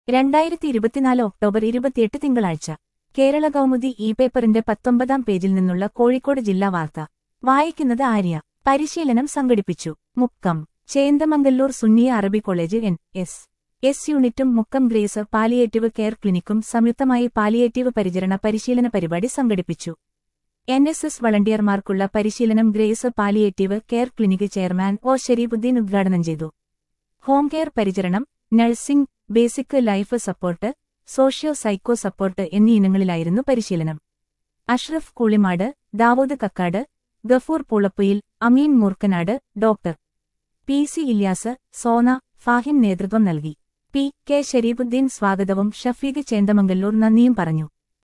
രണ്ടായിരത്തി ഇരുപത്തിനാല് ഒക്ടോബർ ഇരുപത്തിയെട്ട് തിങ്കളാഴ്ച കേരള കൗമുദി ഇ പേപ്പറിന്റെ പത്തൊമ്പതാം പേജിൽ നിന്നുള്ള കോഴിക്കോട് ജില്ലാ വാർത്ത വായിക്കുന്നത് ആര്യ പരിശീലനം സംഘടിപ്പിച്ചു മുക്കം ചേന്ദമംഗല്ലൂർ സുന്നിയ അറബി കോളേജ് എൻ എസ് എസ് യൂണിറ്റും മുക്കം ഗ്രേസ് പാലിയേറ്റീവ് കെയർ ക്ലിനിക്കും സംയുക്തമായി പാലിയേറ്റീവ് പരിചരണ പരിശീലന പരിപാടി സംഘടിപ്പിച്ചു എൻ എസ് എസ് വളണ്ടിയർമാർക്കുള്ള പരിശീലനം Grace palliative care clinic chairman O Shareefuddin ഉദ്ഘാടനം ചെയ്തു ഹോം കെയർ പരിചരണം nursing basic life support socio psycho support എന്നീ ഇനങ്ങളിലായിരുന്നു പരിശീലനം Ashraf Koolimad Dawood Kakkad Gafoor Poolappoyil Ameen Moorkanad doctor P C Ilyas Sona Fahim നേതൃത്വം നൽകി പി കെ ഷരീഫുദ്ദീൻ സ്വാഗതവും ഷഫീഖ് ചേന്ദമംഗല്ലൂർ നന്ദിയും പറഞ്ഞു